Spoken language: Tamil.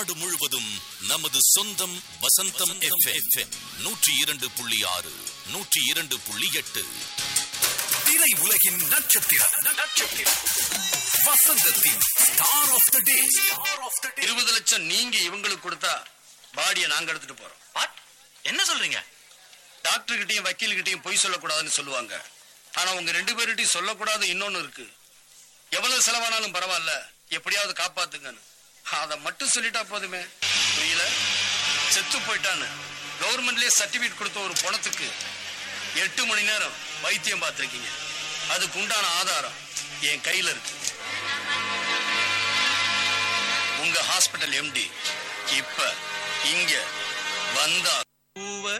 நாடு முழுவதும் நமது சொந்தம் வசந்தம் எஃப்எம் நூற்றி இரண்டு புள்ளி ஆறு நூற்றி இரண்டு புள்ளி எட்டு திரை உலகின் நட்சத்திரம் நட்சத்திரம் வசந்தத்தின் star of the day star of the day இருபது லட்சம் நீங்க இவங்களுக்கு கொடுத்தா பாடியை நாங்க எடுத்துட்டு போறோம் வாட் என்ன சொல்றீங்க டாக்டர் கிட்டயும் வக்கீல் கிட்டயும் பொய் சொல்லக்கூடாதுன்னு சொல்லுவாங்க ஆனா உங்க ரெண்டு பேர்கிட்டயும் சொல்லக்கூடாது இன்னொன்னு இருக்கு எவ்வளவு செலவானாலும் பரவாயில்ல எப்படியாவது காப்பாத்துங்கன்னு அதை மட்டும் சொல்லிட்டா போதுமே புரியல செத்து போயிட்டான்னு கவர்மெண்ட்லயே சர்டிபிகேட் கொடுத்த ஒரு பணத்துக்கு எட்டு மணி நேரம் வைத்தியம் பார்த்திருக்கீங்க அதுக்கு உண்டான ஆதாரம் என் கையில இருக்கு உங்க ஹாஸ்பிட்டல் எம்டி இப்ப இங்க வந்தா